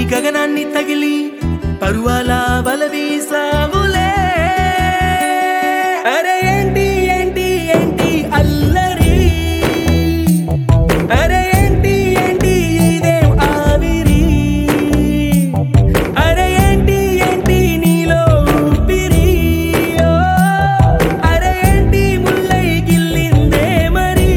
గగనాన్ని తగిలి పరువాల బలవీసావులే అరే ఏంటి ఏంటి ఏంటి అల్లరి అరే ఏంటి ఏంటి ఇదేం ఆవిరి అరే ఏంటి ఏంటి నీలో ఊపిరి ఓ, అరే ఏంటి ముల్లై గిల్లిందే మరి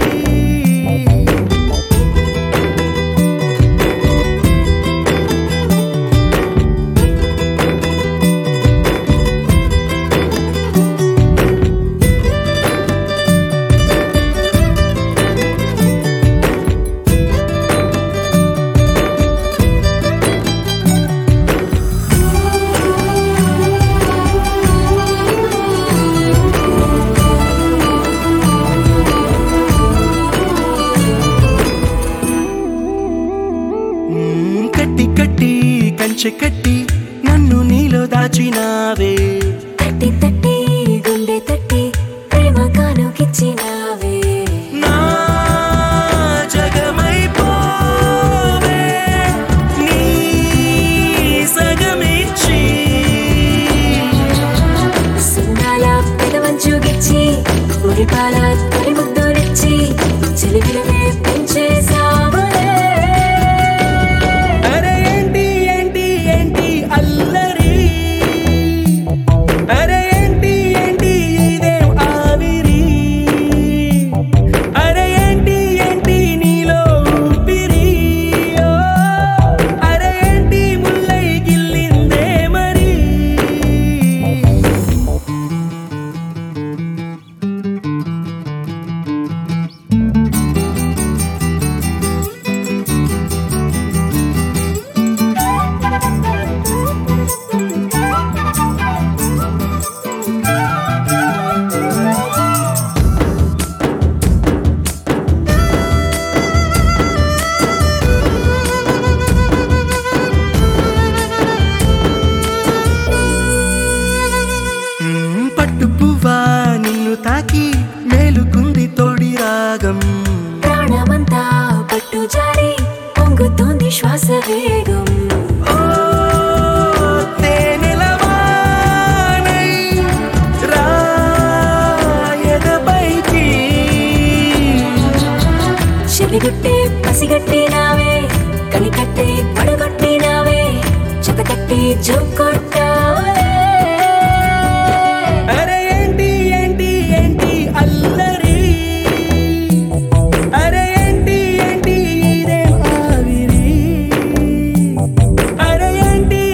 మ్మ్, కట్టి కట్టి కంచె కట్టి నన్ను నీలో దాచినావే తట్టి తట్టి గుండె తట్టి ప్రేమ కానుకిచ్చినావే నా జగమైపోవే నీ సగమిచ్చి సున్నాల పెదవంచు గిచ్చి ఉరిపాల తొలి ముద్దులిచ్చి చిలిపిలనే పెంచేసావులే అరే ఏంటి ఏంటి ఏంటి అల్లరి అరే ఏంటి ఏంటి ఇదేం ఆవిరి అరే ఏంటి ఏంటి నీలో ఊపిరి ఓ, అరే ఏంటి ముల్లై గిల్లిందే మరి మ్మ్, పట్టు పువ్వా నిన్ను తాకి మేలుకుంది తోడి రాగం ప్రాణమంతా పట్టు జారి పొంగుతోంది శ్వాస వేగం ఓ, తేనెలవానై రా ఎదపైకి. చెలిగుట్టే పసిగట్టినావే కనికట్టే పడగొట్టినావే చెపతట్టి జోకొట్టావే అరే ఏంటి ఏంటి ఏంటి అల్లరి అరే ఏంటి ఏంటి ఇదేం ఆవిరి అరే ఏంటి